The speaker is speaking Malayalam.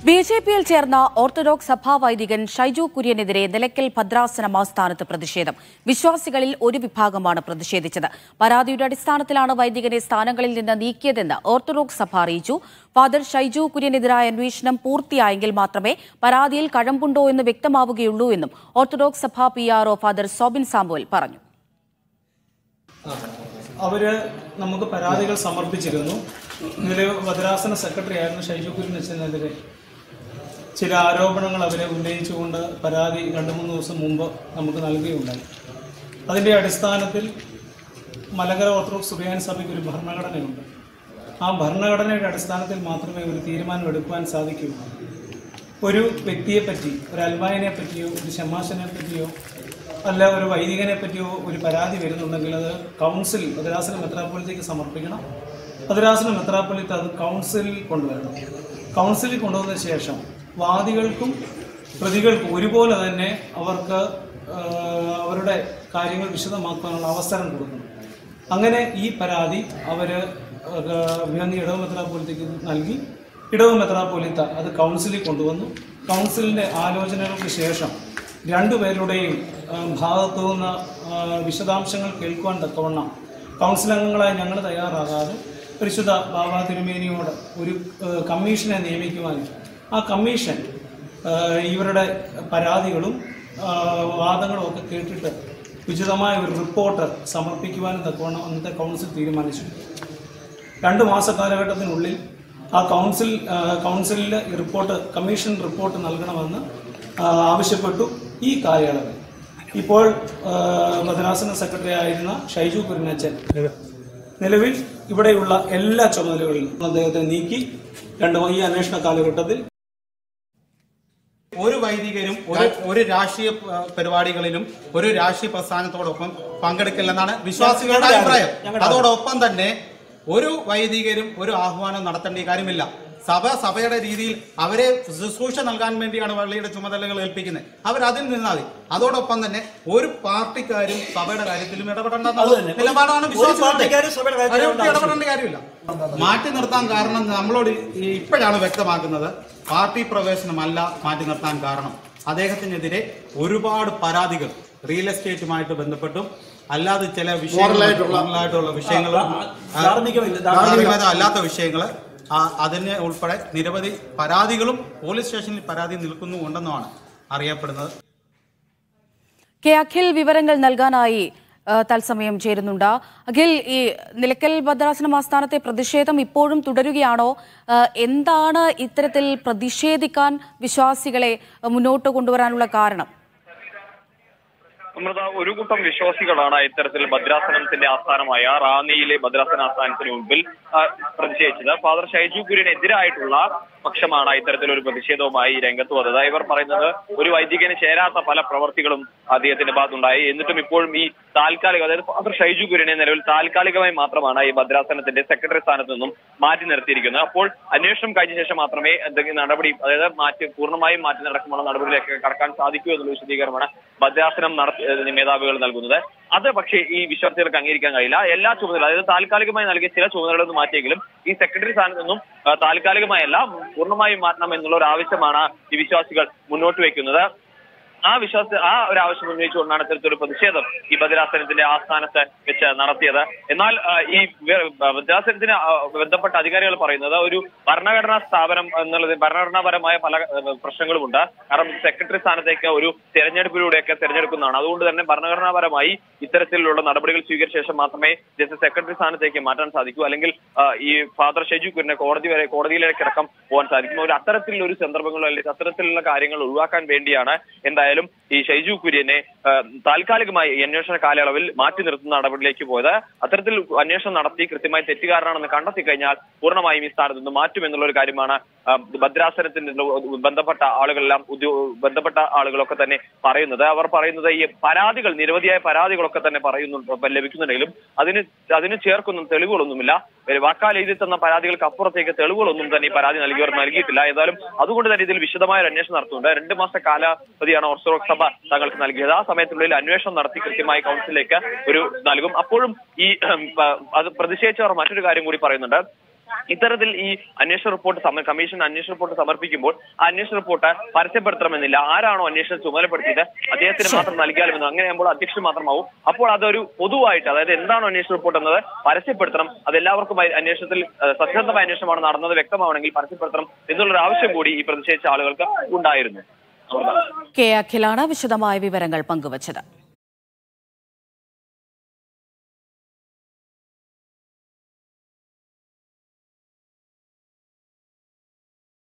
ബി ജെ പിയിൽ ചേർന്ന ഓർത്തഡോക്സ് സഭാ വൈദികൻ ഷൈജു കുര്യനെതിരെ നിലയ്ക്കൽ ഭദ്രാസനം ആസ്ഥാനത്ത് പ്രതിഷേധം വിശ്വാസികളിൽ ഒരു വിഭാഗമാണ് പ്രതിഷേധിച്ചത് പരാതിയുടെ അടിസ്ഥാനത്തിലാണ് വൈദികനെ സ്ഥാനങ്ങളിൽ നിന്ന് നീക്കിയതെന്ന് ഓർത്തഡോക്സ് സഭ അറിയിച്ചു ഫാദർ ഷൈജു കുര്യനെതിരായ അന്വേഷണം പൂർത്തിയായെങ്കിൽ മാത്രമേ പരാതിയിൽ കഴമ്പുണ്ടോ എന്ന് വ്യക്തമാവുകയുള്ളൂ എന്നും ഓർത്തഡോക്സ് സഭ P R father Sobin Samuel പറഞ്ഞു അവര് നമുക്ക് പരാതികൾ സമർപ്പിച്ചിരുന്നു ഇതിൽ ഭദ്രാസന സെക്രട്ടറി ആയിരുന്ന ഷൈജു കുര്യനച്ഛനെതിരെ ചില ആരോപണങ്ങൾ അവരെ ഉന്നയിച്ചുകൊണ്ട് പരാതി രണ്ട് മൂന്ന് ദിവസം മുമ്പ് നമുക്ക് നൽകുകയുണ്ടായി അതിൻ്റെ അടിസ്ഥാനത്തിൽ മലങ്കര ഓർത്തഡോക്സ് സുറിയാനി സഭയ്ക്ക് ഒരു ഭരണഘടനയുണ്ട് ആ ഭരണഘടനയുടെ അടിസ്ഥാനത്തിൽ മാത്രമേ ഒരു തീരുമാനം എടുക്കുവാൻ സാധിക്കൂ ഒരു വ്യക്തിയെ പറ്റി ഒരു അൽവായനെ പറ്റിയോ ഒരു ഷമാശനെ പറ്റിയോ അല്ല ഒരു വൈദികനെ പറ്റിയോ ഒരു പരാതി വരുന്നുണ്ടെങ്കിൽ അത് കൗൺസിൽ ഭദ്രാസന മെത്രാപ്പൊലിത്തേക്ക് സമർപ്പിക്കണം ഭദ്രാസന മെത്രാപ്പൊലിത്ത് അത് കൗൺസിലിൽ കൊണ്ടുവരണം കൗൺസിലിൽ കൊണ്ടുവന്ന ശേഷം വാദികൾക്കും പ്രതികൾക്കും ഒരുപോലെ തന്നെ അവർക്ക് ആ, അവരുടെ കാര്യങ്ങൾ വിശദമാക്കാനുള്ള അവസരം കൊടുക്കണം അങ്ങനെ ഈ പരാതി അവർ വിഹന്തി ഇടവ മെത്രാപ്പൊലിത്തേക്ക് നൽകി ഇടവ മെത്രാപ്പൊലിത്ത അത് കൗൺസിലിൽ കൊണ്ടുവന്നു കൗൺസിലിൻ്റെ ആലോചനകൾക്ക് ശേഷം രണ്ടുപേരുടെയും ആ, ഭാഗത്തു നിന്ന് ആ, വിശദാംശങ്ങൾ കേൾക്കുവാൻ തക്കവണ്ണം കൗൺസിൽ അംഗങ്ങളായി ഞങ്ങൾ തയ്യാറാകാതെ പരിശുദ്ധ ബാബ തിരുമേനിയോട് ഒരു ആ, കമ്മീഷനെ നിയമിക്കുവാനും ആ കമ്മീഷൻ ആ, ഇവരുടെ പരാതികളും ആ, വാദങ്ങളും ഒക്കെ കേട്ടിട്ട് ഉചിതമായ ഒരു റിപ്പോർട്ട് സമർപ്പിക്കുവാനും തക്കവണ്ണം അന്നത്തെ കൗൺസിൽ തീരുമാനിച്ചു രണ്ട് മാസ കാലഘട്ടത്തിനുള്ളിൽ ആ കൗൺസിൽ ആ, കൗൺസിലിൽ ഈ റിപ്പോർട്ട് കമ്മീഷൻ റിപ്പോർട്ട് നൽകണമെന്ന് ആ, ആവശ്യപ്പെട്ടു ഈ കാലയളവിൽ ഇപ്പോൾ ആ, ഭദ്രാസന സെക്രട്ടറി ആയിരുന്ന ഷൈജു കുരുനച്ചൻ നിലവിൽ ഇവിടെയുള്ള എല്ലാ ചുമതലകളിലും അദ്ദേഹത്തെ നീക്കി രണ്ട് ഈ അന്വേഷണ കാലഘട്ടത്തിൽ ഒരു വൈദികരും ഒരു ഒരു രാഷ്ട്രീയ ആ, പരിപാടികളിലും ഒരു രാഷ്ട്രീയ പ്രസ്ഥാനത്തോടൊപ്പം പങ്കെടുക്കില്ലെന്നാണ് വിശ്വാസികളുടെ അഭിപ്രായം അതോടൊപ്പം തന്നെ ഒരു വൈദികരും ഒരു ആഹ്വാനം നടത്തേണ്ട കാര്യമില്ല സഭ സഭയുടെ രീതിയിൽ അവരെ ശുശ്രൂഷ നൽകാൻ വേണ്ടിയാണ് പള്ളിയുടെ ചുമതലകൾ ഏൽപ്പിക്കുന്നത് അവർ അതിൽ നിന്നാൽ മതി അതോടൊപ്പം തന്നെ ഒരു പാർട്ടിക്കാരും സഭയുടെ കാര്യത്തിലും ഇടപെടേണ്ടെന്ന നിലപാടാണ് വിശ്വാസികളുടെ അതിനൊട്ട് ഇടപെടേണ്ട കാര്യമില്ല മാറ്റി നിർത്താൻ കാരണം നമ്മളോട് ഈ ഇപ്പോഴാണ് വ്യക്തമാക്കുന്നത് പാർട്ടി പ്രവേശനമല്ല മാറ്റി നിർത്താൻ കാരണം അദ്ദേഹത്തിനെതിരെ ഒരുപാട് പരാതികൾ റിയൽ എസ്റ്റേറ്റുമായിട്ട് ബന്ധപ്പെട്ടും അല്ലാതെ ചില വിഷയങ്ങളായിട്ടുള്ള വിഷയങ്ങൾ ധാർമ്മികത അല്ലാത്ത വിഷയങ്ങൾ അതിന് ഉൾപ്പെടെ നിരവധി പരാതികളും പോലീസ് സ്റ്റേഷനിൽ പരാതി നിൽക്കുന്നുണ്ടെന്നുമാണ് അറിയപ്പെടുന്നത് കെ അഖിൽ വിവരങ്ങൾ നൽകാനായി ആ, തത്സമയം ചേരുന്നുണ്ട് അഖിൽ ഈ നിലയ്ക്കൽ ഭദ്രാസനം ആസ്ഥാനത്തെ പ്രതിഷേധം ഇപ്പോഴും തുടരുകയാണോ ആ, എന്താണ് ഇത്തരത്തിൽ പ്രതിഷേധിക്കാൻ വിശ്വാസികളെ ആ, മുന്നോട്ട് കൊണ്ടുവരാനുള്ള കാരണം അമൃത ഒരു കൂട്ടം വിശ്വാസികളാണ് ഇത്തരത്തിൽ ഭദ്രാസനത്തിന്റെ ആസ്ഥാനമായ റാന്നിയിലെ ഭദ്രാസന ആസ്ഥാനത്തിന് മുമ്പിൽ ആ, പ്രതിഷേധിച്ചത് ഫാദർ ഷൈജു കുര്യനെതിരായിട്ടുള്ള പക്ഷമാണ് ഇത്തരത്തിലൊരു പ്രതിഷേധവുമായി രംഗത്ത് വന്നത് ഇവർ പറയുന്നത് ഒരു വൈദികന് ചേരാത്ത പല പ്രവർത്തികളും അദ്ദേഹത്തിന്റെ ഭാഗത്തുണ്ടായി എന്നിട്ടും ഇപ്പോഴും ഈ താൽക്കാലിക അതായത് ഫാദർ ഷൈജു കുര്യനെ നിലവിൽ താൽക്കാലികമായി മാത്രമാണ് ഈ ഭദ്രാസനത്തിന്റെ സെക്രട്ടറി സ്ഥാനത്ത് നിന്നും മാറ്റി നിർത്തിയിരിക്കുന്നത് അപ്പോൾ അന്വേഷണം കഴിഞ്ഞ ശേഷം മാത്രമേ എന്തെങ്കിലും നടപടി അതായത് മാറ്റി പൂർണ്ണമായും മാറ്റി നടക്കുമ്പോൾ നടപടിയിലേക്ക് കടക്കാൻ സാധിക്കൂ എന്നുള്ള വിശദീകരണമാണ് ഭദ്രാസനം നടത്തി ഏഹ് മേധാവികൾ നൽകുന്നത് അത് പക്ഷേ ഈ വിശ്വാസികൾക്ക് അംഗീകരിക്കാൻ കഴിയില്ല എല്ലാ ചുമതല അതായത് താൽക്കാലികമായി നൽകിയ ചില ചുമതലകളൊന്നും മാറ്റിയെങ്കിലും ഈ സെക്രട്ടറി സ്ഥാനത്ത് നിന്നും ആ, താൽക്കാലികമായല്ല പൂർണ്ണമായും മാറ്റണം എന്നുള്ള ഒരു ആവശ്യമാണ് ഈ വിശ്വാസികൾ മുന്നോട്ട് വെക്കുന്നത് ആ വിശ്വാസ ആ ഒരു ആവശ്യം ഉന്നയിച്ചുകൊണ്ടാണ് ഇത്തരത്തിലൊരു പ്രതിഷേധം ഈ ഭദ്രാസനത്തിന്റെ ആസ്ഥാനത്ത് വെച്ച് നടത്തിയത് എന്നാൽ ആ, ഈ വ- ഭദ്രാസനത്തിന് ആ, ബന്ധപ്പെട്ട അധികാരികൾ പറയുന്നത് ഒരു ഭരണഘടനാ സ്ഥാപനം എന്നുള്ളത് ഭരണഘടനാപരമായ പല ആ, പ്രശ്നങ്ങളുമുണ്ട് കാരണം സെക്രട്ടറി സ്ഥാനത്തേക്ക് ഒരു തെരഞ്ഞെടുപ്പിലൂടെയൊക്കെ തെരഞ്ഞെടുക്കുന്നതാണ് അതുകൊണ്ട് തന്നെ ഭരണഘടനാപരമായി ഇത്തരത്തിലുള്ള നടപടികൾ സ്വീകരിച്ച ശേഷം മാത്രമേ ജസ്റ്റ് സെക്രട്ടറി സ്ഥാനത്തേക്ക് മാറ്റാൻ സാധിക്കൂ അല്ലെങ്കിൽ ആ, ഈ ഫാദർ ഷെജു കുര്യനെ കോടതി വരെ കോടതിയിലേക്ക് അടക്കം പോകാൻ സാധിക്കും ഒരു അത്തരത്തിലുള്ള ഒരു സന്ദർഭങ്ങളോ അല്ലെങ്കിൽ അത്തരത്തിലുള്ള കാര്യങ്ങൾ ഒഴിവാക്കാൻ വേണ്ടിയാണ് എന്തായാലും ഈ ഷൈജു കുര്യനെ ആ, താൽക്കാലികമായി ഈ അന്വേഷണ കാലയളവിൽ മാറ്റി നിർത്തുന്ന നടപടിയിലേക്ക് പോയത് അത്തരത്തിൽ അന്വേഷണം നടത്തി കൃത്യമായി തെറ്റുകാരനാണെന്ന് കണ്ടെത്തി കഴിഞ്ഞാൽ പൂർണ്ണമായും ഈ സ്ഥാനത്ത് നിന്ന് മാറ്റുമെന്നുള്ള ഒരു കാര്യമാണ് ആ, ഭദ്രാസനത്തിന്റെ ബന്ധപ്പെട്ട ആളുകളെല്ലാം ഉദ്യോ ബന്ധപ്പെട്ട ആളുകളൊക്കെ തന്നെ പറയുന്നത് അവർ പറയുന്നത് ഈ പരാതികൾ നിരവധിയായ പരാതികളൊക്കെ തന്നെ പറയുന്നുണ്ട് ലഭിക്കുന്നുണ്ടെങ്കിലും അതിന് അതിന് ചേർക്കുന്ന തെളിവുകളൊന്നുമില്ല ഒരു വാക്കാൽ എഴുതി തന്ന പരാതികൾക്ക് അപ്പുറത്തേക്ക് തെളിവുകളൊന്നും തന്നെ ഈ പരാതി നൽകിയവർ നൽകിയിട്ടില്ല ഏതായാലും അതുകൊണ്ട് തന്നെ ഇതിൽ വിശദമായ ഒരു അന്വേഷണം നടത്തുന്നുണ്ട് രണ്ട് മാസ കാലാവധിയാണ് ഓർത്തഡോക്സ് സഭ തങ്ങൾക്ക് നൽകിയത് ആ സമയത്തിനുള്ളിൽ അന്വേഷണം നടത്തി കൃത്യമായി കൗൺസിലിലേക്ക് ഒരു നൽകും അപ്പോഴും ഈ ഉം, പ- അത് പ്രതിഷേധിച്ചവർ മറ്റൊരു കാര്യം കൂടി പറയുന്നുണ്ട് ഇത്തരത്തിൽ ഈ അന്വേഷണ റിപ്പോർട്ട് സമ- കമ്മീഷൻ അന്വേഷണ റിപ്പോർട്ട് സമർപ്പിക്കുമ്പോൾ ആ അന്വേഷണ റിപ്പോർട്ട് പരസ്യപ്പെടുത്തണമെന്നില്ല ആരാണോ അന്വേഷണം ചുമതലപ്പെടുത്തിയത് അദ്ദേഹത്തിന് മാത്രം നൽകിയാലുമെന്ന് അങ്ങനെയാകുമ്പോൾ അധ്യക്ഷൻ മാത്രമാവും അപ്പോൾ അതൊരു പൊതുവായിട്ട് അതായത് എന്താണോ അന്വേഷണ റിപ്പോർട്ട് എന്നത് പരസ്യപ്പെടുത്തണം അത് എല്ലാവർക്കും അയ- അന്വേഷണത്തിൽ ഏഹ്, സത്യസന്ധമായ അന്വേഷണമാണ് നടന്നത് വ്യക്തമാവണമെങ്കിൽ പരസ്യപ്പെടുത്തണം എന്നുള്ളൊരു ആവശ്യം കൂടി ഈ പ്രതിഷേധിച്ച ആളുകൾക്ക് ഉണ്ടായിരുന്നു കെ അഖിലാണ് വിശദമായ വിവരങ്ങൾ പങ്കുവച്ചത്